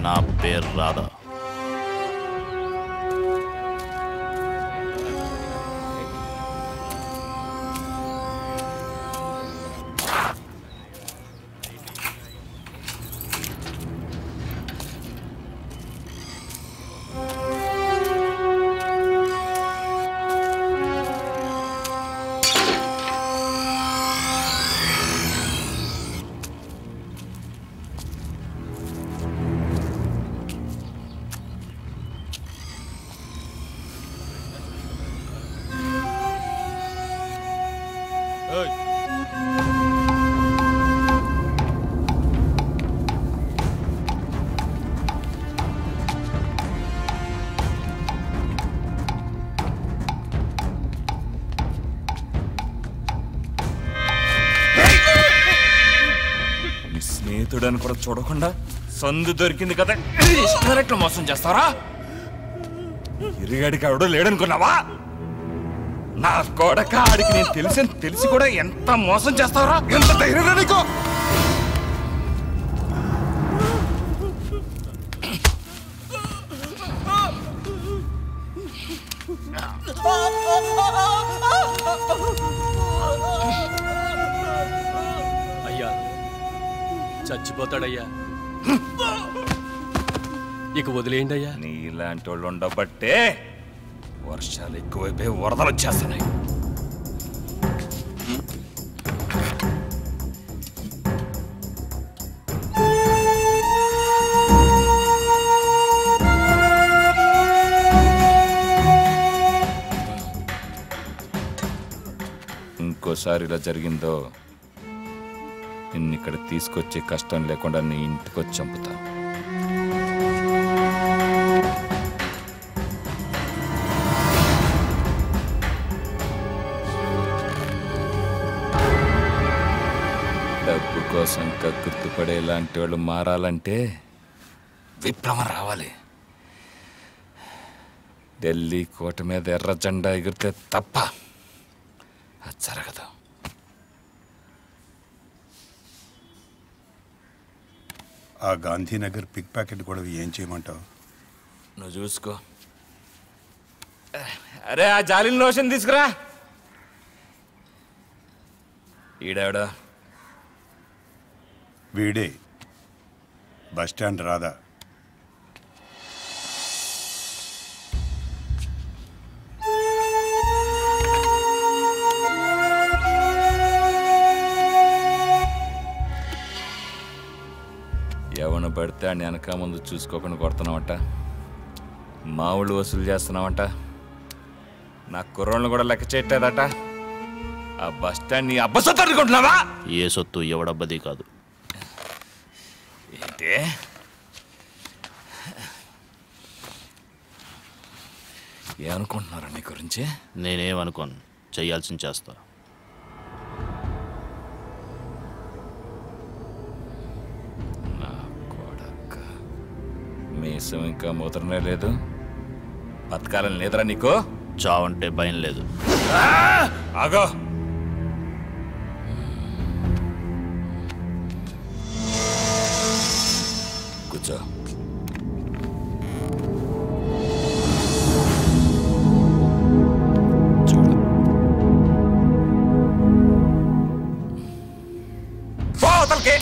నా పేరు రాధా నీ స్నేహితుడని కూడా చూడకుండా సందు దొరికింది కదా ఇష్టం మోసం చేస్తారా ఇరుగడికి ఎవడో లేడనుకున్నావా నా కొడక ఆడికి నేను తెలిసి తెలిసి కూడా ఎంత మోసం చేస్తావరా ఎంత ధైర్యం నీకు అయ్యా చచ్చిపోతాడయ్యా ఇక వదిలేయండి అయ్యా నీలాంటి వాళ్ళు ఉండబట్టే వర్షాలు ఎక్కువైపోయి వరదలు వచ్చేస్తున్నాయి ఇంకోసారి ఇలా జరిగిందో నిన్ను ఇక్కడ తీసుకొచ్చే కష్టం లేకుండా నీ ఇంటికి వచ్చి చంపుతా డబ్బు కోసం కక్కుర్తిపడే లాంటి వాళ్ళు మారాలంటే విప్లవం రావాలి ఢిల్లీ కోట మీద ఎర్ర జెండా ఎగిరితే తప్ప అది జరగదు ఆ గాంధీనగర్ పిక్ ప్యాకెట్ కూడా ఏం చేయమంటావు నువ్వు చూసుకో అరే ఆ జాలిన లోషన్ తీసుకురా ఈడావిడా వీడే బస్ స్టాండ్ రాదా ఎవరిని పడితే అని వెనక ముందు చూసుకోకుండా కొడుతున్నావట మావుళ్ళు వసూలు చేస్తున్నావట నా కుర్రోళ్ళని కూడా లెక్క చేయట్లేదట ఆ బస్ స్టాండ్ నీ అబ్బసొత్తు అనుకుంటున్నావా ఏ సొత్తు ఎవడబ్బది కాదు ఏంటి ఏమనుకుంటున్నారా నీ గురించి నేనేమనుకోను చెయ్యాల్సింది చేస్తా నా కొడక మీసం ఇంకా ముద్రనే లేదు బతకాలని లేదురా నీకు చావంటే భయం లేదు ఆగో కూర్చో చూడు పో అవతలకి.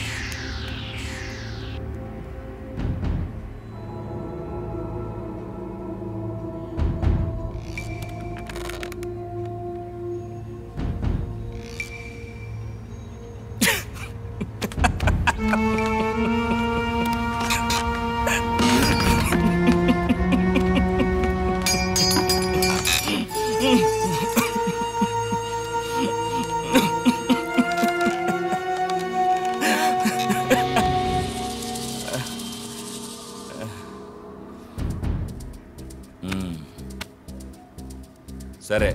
సరే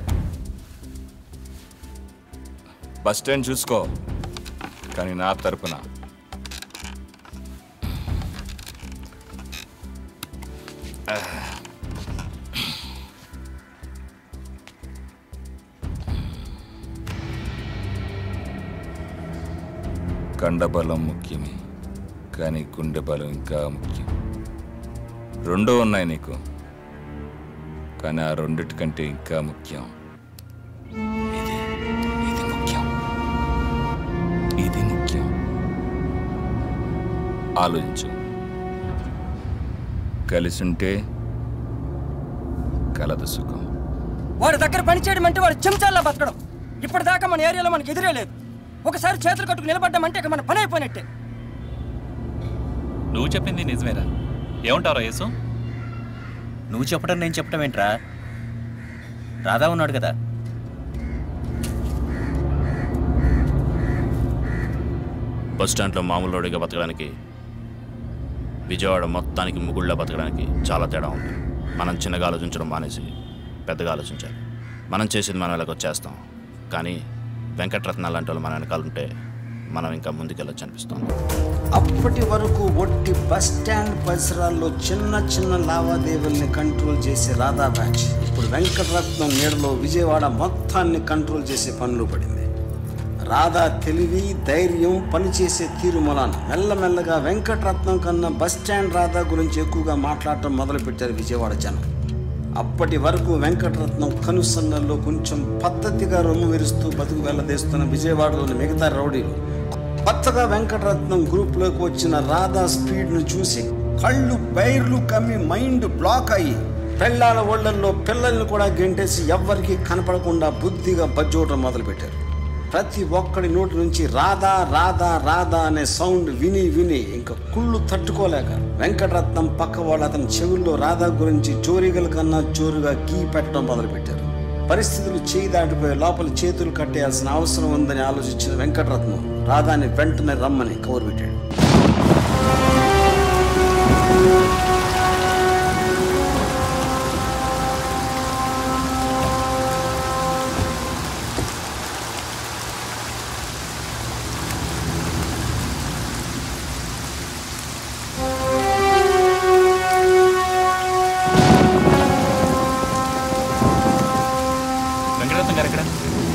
బస్ స్టాండ్ చూసుకో కానీ నా తరపున కండబలం ముఖ్యమే కానీ గుండె బలం ఇంకా ముఖ్యం రెండూ ఉన్నాయి నీకు కానీ ఆ రెండిటికంటే ఇంకా ముఖ్యం ఇది ఇది ముఖ్యం ఇది ముఖ్యం ఆలోచించు కలిసుంటే కలదు సుఖం వాడి దగ్గర పని చేయడం అంటే వాడు చెంచాలా బతకడం ఇప్పటిదాకా మన ఏరియాలో మనకి ఎదురే లేదు ఒకసారి చేతులు కట్టుకు నిలబడ్డామంటే ఇక మన పని అయిపోయినట్టే నువ్వు చెప్పింది నిజమేరా ఏమంటారా యేసు నువ్వు చెప్పడం నేను చెప్పడం ఏంట్రా రాధా ఉన్నాడు కదా బస్ స్టాండ్లో మామూలు రోడ్డుగా బతకడానికి విజయవాడ మొత్తానికి ముగుళ్ళ బతకడానికి చాలా తేడా ఉంది మనం చిన్నగా ఆలోచించడం మానేసి పెద్దగా ఆలోచించాలి మనం చేసేది మనం ఎలాగో చేస్తాం కానీ వెంకటరత్న లాంటి వాళ్ళు మన వెనకాల ఉంటే మనం ఇంకా ముందుకెళ్ళొచ్చు అనిపిస్తుంది అప్పటి వరకు ఒట్టి బస్ స్టాండ్ పరిసరాల్లో చిన్న చిన్న లావాదేవీల్ని కంట్రోల్ చేసే రాధా బ్యాచ్ ఇప్పుడు వెంకటరత్నం నీడలో విజయవాడ మొత్తాన్ని కంట్రోల్ చేసే పనులు పడింది రాధా తెలివి ధైర్యం పనిచేసే తీరు మొలాన మెల్లమెల్లగా వెంకటరత్నం కన్నా బస్ స్టాండ్ రాధా గురించి ఎక్కువగా మాట్లాడటం మొదలుపెట్టారు విజయవాడ జనం అప్పటి వరకు వెంకటరత్నం కనుసన్నల్లో కొంచెం పద్ధతిగా రొమ్ము విరుస్తూ బతుకు వెళ్ళదీస్తున్న విజయవాడలోని మిగతా రౌడీలు కొత్తగా వెంకటరత్నం గ్రూప్లోకి వచ్చిన రాధా స్పీడ్ను చూసి కళ్ళు బైర్లు కమ్మి మైండ్ బ్లాక్ అయ్యి పెళ్ళాల ఒళ్ళల్లో పిల్లల్ని కూడా గెంటేసి ఎవ్వరికీ కనపడకుండా బుద్ధిగా బజ్జోవడం మొదలుపెట్టారు ప్రతి ఒక్కడి నోటి నుంచి రాధా రాధా రాధా అనే సౌండ్ విని విని ఇంకా కుళ్ళు తట్టుకోలేక వెంకటరత్నం పక్క వాళ్ళు అతని చెవుల్లో రాధా గురించి జోరిగల కన్నా జోరుగా గీ పెట్టడం మొదలుపెట్టారు పరిస్థితులు చేయి దాటిపోయి లోపల చేతులు కట్టేయాల్సిన అవసరం ఉందని ఆలోచించిన వెంకటరత్నం రాధాని వెంటనే రమ్మని కౌరు పెట్టాడు వెంకటరత్నం గారు ఎక్కడ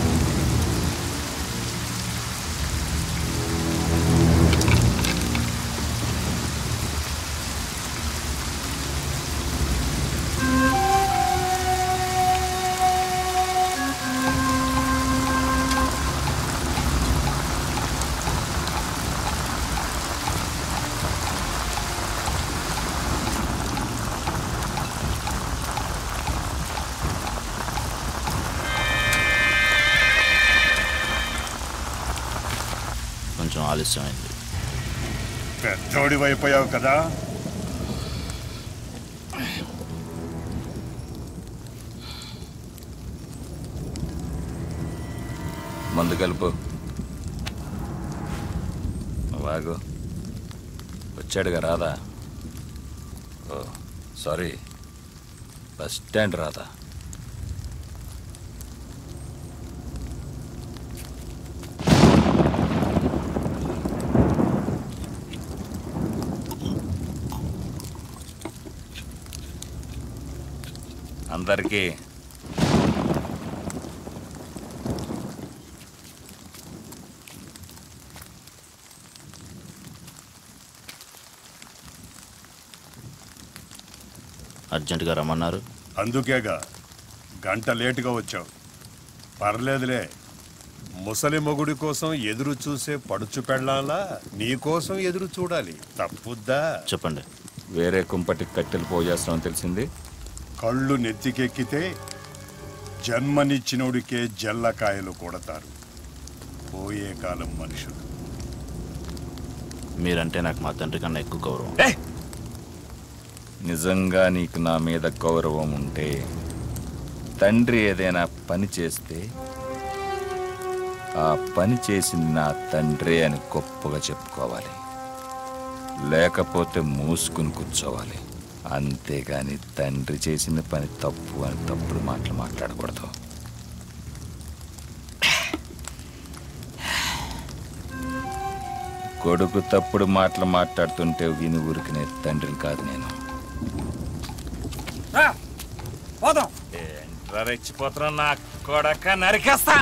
కొంచెం ఆలస్యమైంది పెద్దోడి అయిపోయావు కదా మందు కలుపు వాగు వచ్చాడుగా రాదా ఓ సారీ బస్ స్టాండ్ రాదా అందరికీ అర్జెంటుగా రమ్మన్నారు అందుకేగా గంట లేటుగా వచ్చావు పర్లేదులే ముసలి మొగుడి కోసం ఎదురు చూసే పడుచు పెళ్ళాలా నీ కోసం ఎదురు చూడాలి తప్పుద్దా చెప్పండి వేరే కుంపటికి కట్టెలు పోజేస్తామని తెలిసింది కళ్ళు నెత్తికెక్కితే జన్మనిచ్చినోడికే జల్లకాయలు కొడతారు పోయే కాలం మనుషులు మీరంటే నాకు మా తండ్రి కన్నా ఎక్కువ గౌరవం నిజంగా నీకు నా మీద గౌరవం ఉంటే తండ్రి ఏదైనా పని చేస్తే ఆ పని చేసింది నా తండ్రి అని గొప్పగా చెప్పుకోవాలి లేకపోతే మూసుకుని కూర్చోవాలి అంతేగాని తండ్రి చేసిన పని తప్పు అని తప్పుడు మాటలు మాట్లాడకూడదు కొడుకు తప్పుడు మాటలు మాట్లాడుతుంటే విని ఊరికినే తండ్రిని కాదు నేను రా పోదాం ఏంట్రా రెచ్చిపోతున్నా నా కొడక నరికేస్తా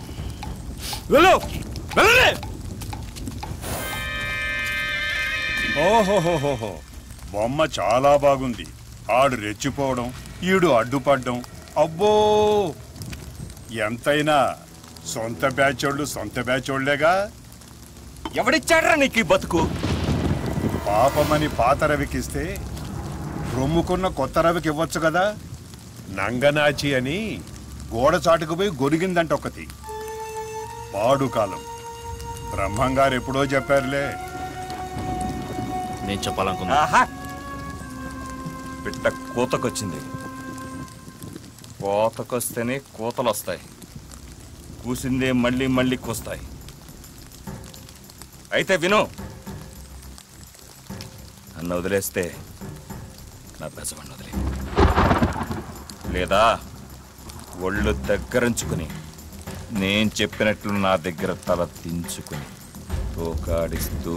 వెళ్ళు వెళ్ళండి ఓహోహోహోహో బొమ్మ చాలా బాగుంది ఆడు రెచ్చిపోవడం ఈడు అడ్డుపడ్డం అబ్బో ఎంతైనా సొంత బ్యాచోళ్ళు సొంత బ్యాచోళ్లేగా ఎవడిచ్చాడ్రా నీకు ఈ బతుకు పాపమని పాత రవికిస్తే రొమ్ముకున్న కొత్త రవికి ఇవ్వచ్చు కదా నంగనాచి అని గోడ చాటుకు పోయి గొరిగిందంట ఒకటి పాడు కాలం బ్రహ్మంగారు ఎప్పుడో చెప్పారులే నేను చెప్పాలనుకున్నా ఆహా పిట్ట కూతకొచ్చింది కోతకొస్తేనే కూతలు వస్తాయి కూసిందే మళ్ళీ మళ్ళీ కూస్తాయి అయితే విను నన్ను వదిలేస్తే నా బెజవాడిని వదిలే లేదా ఒళ్ళు దగ్గరంచుకుని నేను చెప్పినట్లు నా దగ్గర తల దించుకుని తోకాడిస్తూ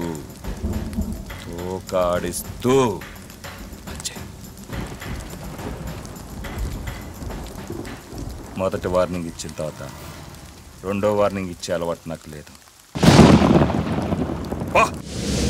తోకాడిస్తూ వచ్చాయి మొదటి వార్నింగ్ ఇచ్చిన తర్వాత రెండో వార్నింగ్ ఇచ్చే అలవాటు నాకు లేదు పో!